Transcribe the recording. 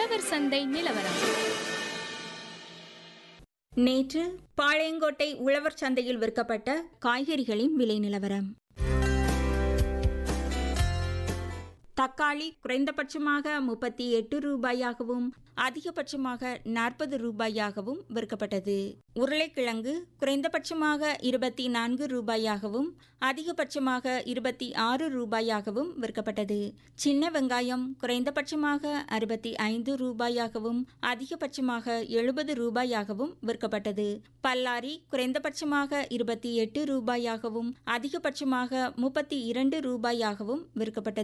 உழவர் சந்தை நிலவரம் நேற்று பாளையங்கோட்டை உழவர் சந்தையில் விற்கப்பட்ட காய்கறிகளின் விலை நிலவரம் தக்காளி குறைந்தபட்சமாக முப்பத்தி எட்டு ரூபாயாகவும் அதிகபட்சமாக நாற்பது ரூபாயாகவும் விற்கப்பட்டது உருளைக்கிழங்கு குறைந்தபட்சமாக இருபத்தி நான்கு ரூபாயாகவும் அதிகபட்சமாக இருபத்தி ஆறு ரூபாயாகவும் விற்கப்பட்டது சின்ன வெங்காயம் குறைந்தபட்சமாக அறுபத்தி ஐந்து ரூபாயாகவும் அதிகபட்சமாக எழுபது ரூபாயாகவும் விற்கப்பட்டது பல்லாரி குறைந்தபட்சமாக இருபத்தி எட்டு ரூபாயாகவும் அதிகபட்சமாக முப்பத்தி இரண்டு ரூபாயாகவும் விற்கப்பட்டது